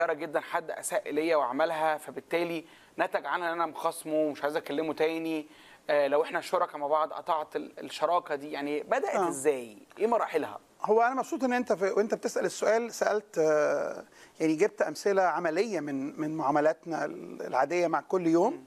صغيره جدا حد اساء الي وعملها فبالتالي نتج عنها ان انا مخاصمه ومش عايز اكلمه تاني آه، لو احنا شركاء مع بعض قطعت ال- الشراكه دي يعني بدات آه. ازاي ايه مراحلها هو انا مبسوط ان انت في وانت بتسال السؤال سالت آه، يعني جبت امثله عمليه من من معاملاتنا العاديه مع كل يوم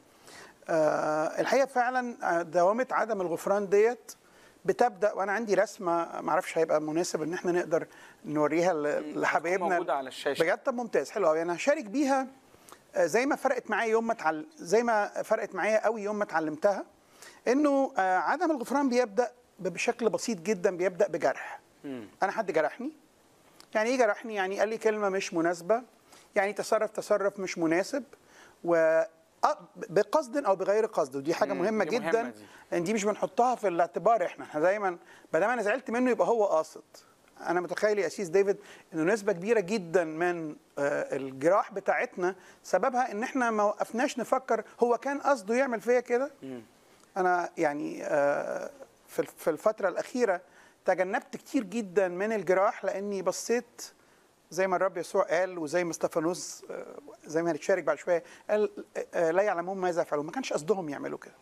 آه، الحقيقه فعلا آه، دوامه عدم الغفران ديت بتبدا وانا عندي رسمه ما اعرفش هيبقى مناسب ان احنا نقدر نوريها ل- لحبايبنا موجودة على الشاشة. بجد طب ممتاز حلو قوي انا هشارك بيها آه، زي ما فرقت معايا يوم ما اتعل... زي ما فرقت معايا قوي يوم ما اتعلمتها انه آه، عدم الغفران بيبدا ب- بشكل بسيط جدا بيبدا بجرح انا حد جرحني يعني ايه جرحني يعني قال لي كلمه مش مناسبه يعني تصرف تصرف مش مناسب و آه، بقصد او بغير قصد ودي حاجه مم، مهمه دي مهمة جدا دي. لان دي مش بنحطها في الاعتبار احنا احنا دايما ما دام انا زعلت منه يبقى هو قاصد انا متخيل يا اسيس ديفيد انه نسبه كبيره جدا من آه، الجراح بتاعتنا سببها ان احنا ما وقفناش نفكر هو كان قصده يعمل فيا كده انا يعني آه، في في الفتره الاخيره تجنبت كتير جدا من الجراح لاني بصيت زي ما الرب يسوع قال وزي ما استفانوس آه، زي ما هنتشارك بعد شويه قال آه، لا يعلمون ماذا يفعلون ما كانش قصدهم يعملوا كده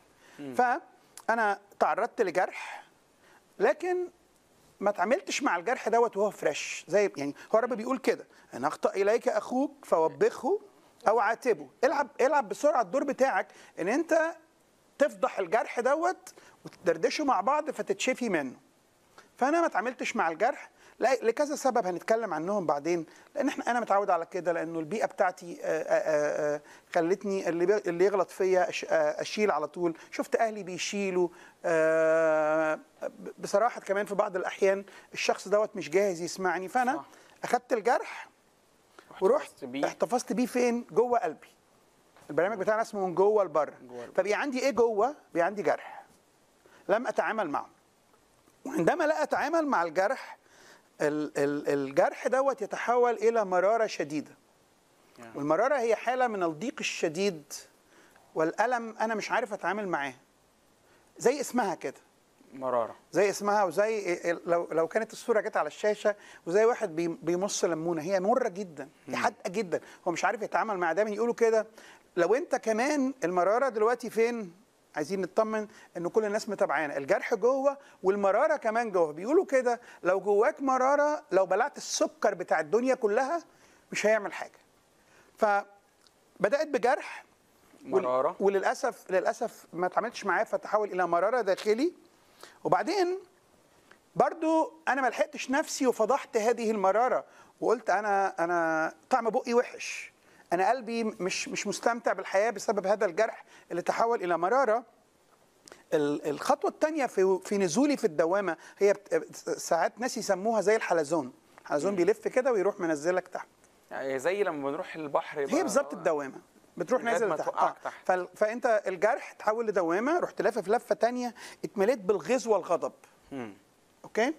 فانا تعرضت لجرح لكن ما تعاملتش مع الجرح دوت وهو فريش زي يعني هو الرب بيقول كده ان اخطا اليك اخوك فوبخه او عاتبه العب العب بسرعه الدور بتاعك ان انت تفضح الجرح دوت وتدردشوا مع بعض فتتشفي منه فانا ما اتعاملتش مع الجرح لا- لكذا سبب هنتكلم عنهم بعدين لان احنا انا متعود على كده لانه البيئه بتاعتي آه، آه، آه، خلتني اللي بي- اللي يغلط فيا أش- آه، اشيل على طول شفت اهلي بيشيلوا آه، ب- بصراحه كمان في بعض الاحيان الشخص دوت مش جاهز يسمعني فانا صح. اخدت الجرح ورحت احتفظت بيه. احتفظت بيه فين جوه قلبي البرنامج بتاعنا اسمه من جوه لبره جوه لبره. فبقي عندي ايه جوه بقي عندي جرح لم اتعامل معه وعندما لا اتعامل مع الجرح ال- ال- الجرح دوت يتحول الى مراره شديده يعني. والمراره هي حاله من الضيق الشديد والالم انا مش عارف اتعامل معاه زي اسمها كده مراره زي اسمها وزي لو لو كانت الصوره جت على الشاشه وزي واحد بي- بيمص ليمونه هي مره جدا هي حادقه جدا هو مش عارف يتعامل مع دايما يقولوا كده لو انت كمان المراره دلوقتي فين عايزين نطمن ان كل الناس متابعانا الجرح جوه والمراره كمان جوه بيقولوا كده لو جواك مراره لو بلعت السكر بتاع الدنيا كلها مش هيعمل حاجه فبدات بجرح وال- مراره وللاسف للاسف ما اتعاملتش معاه فتحول الى مراره داخلي وبعدين برضو انا ما لحقتش نفسي وفضحت هذه المراره وقلت انا انا طعم بقي وحش انا قلبي مش مش مستمتع بالحياه بسبب هذا الجرح اللي تحول الى مراره ال- الخطوه الثانيه في في نزولي في الدوامه هي بت- ساعات ناس يسموها زي الحلزون الحلزون بيلف كده ويروح منزلك تحت يعني زي لما بنروح البحر هي يبقى- بالظبط الدوامه بتروح لغاية نازل ما تحت توقعك آه. تحت. فال- فانت الجرح تحول لدوامه رحت لافف لفه تانية اتمليت بالغيظ والغضب مم. اوكي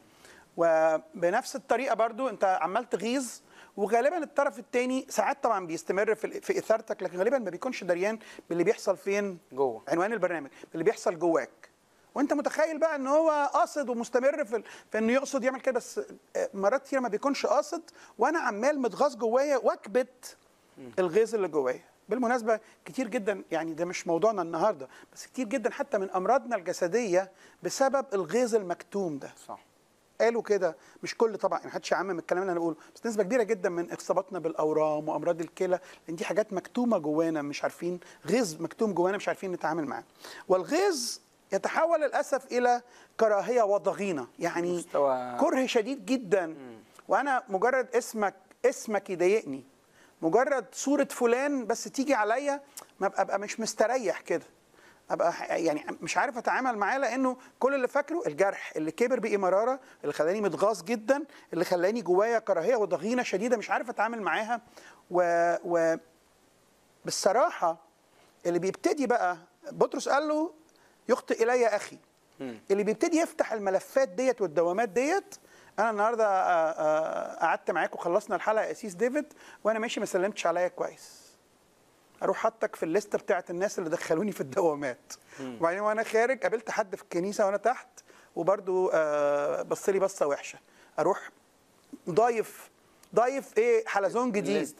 وبنفس الطريقه برضو انت عمال تغيظ وغالبا الطرف الثاني ساعات طبعا بيستمر في في اثارتك لكن غالبا ما بيكونش دريان باللي بيحصل فين جوه عنوان البرنامج باللي بيحصل جواك وانت متخيل بقى ان هو قاصد ومستمر في, ال- في انه يقصد يعمل كده بس آه، مرات كتير ما بيكونش قاصد وانا عمال متغاظ جوايا واكبت الغيظ اللي جوايا بالمناسبه كتير جدا يعني ده مش موضوعنا النهارده بس كتير جدا حتى من امراضنا الجسديه بسبب الغيظ المكتوم ده صح قالوا كده مش كل طبعا ما حدش يعمم الكلام اللي انا بقوله بس نسبه كبيره جدا من اصاباتنا بالاورام وامراض الكلى لان دي حاجات مكتومه جوانا مش عارفين غيظ مكتوم جوانا مش عارفين نتعامل معاه والغيظ يتحول للاسف الى كراهيه وضغينه يعني مستوى- كره شديد جدا وانا مجرد اسمك اسمك يضايقني مجرد صوره فلان بس تيجي عليا ما ابقى أبقى مش مستريح كده ابقى ح- يعني مش عارف اتعامل معاه لانه كل اللي فاكره الجرح اللي كبر بقي مراره اللي خلاني متغاظ جدا اللي خلاني جوايا كراهيه وضغينه شديده مش عارف اتعامل معاها و, و بالصراحه اللي بيبتدي بقى بطرس قال له يخطئ الي اخي مم. اللي بيبتدي يفتح الملفات ديت والدوامات ديت انا النهارده آه، آه، قعدت معاك وخلصنا الحلقه يا اسيس ديفيد وانا ماشي ما سلمتش عليا كويس اروح حاطك في الليسته بتاعت الناس اللي دخلوني في الدوامات وبعدين وانا خارج قابلت حد في الكنيسه وانا تحت وبرده بص لي بصه وحشه اروح ضايف ضايف ايه حلزون جديد الليست.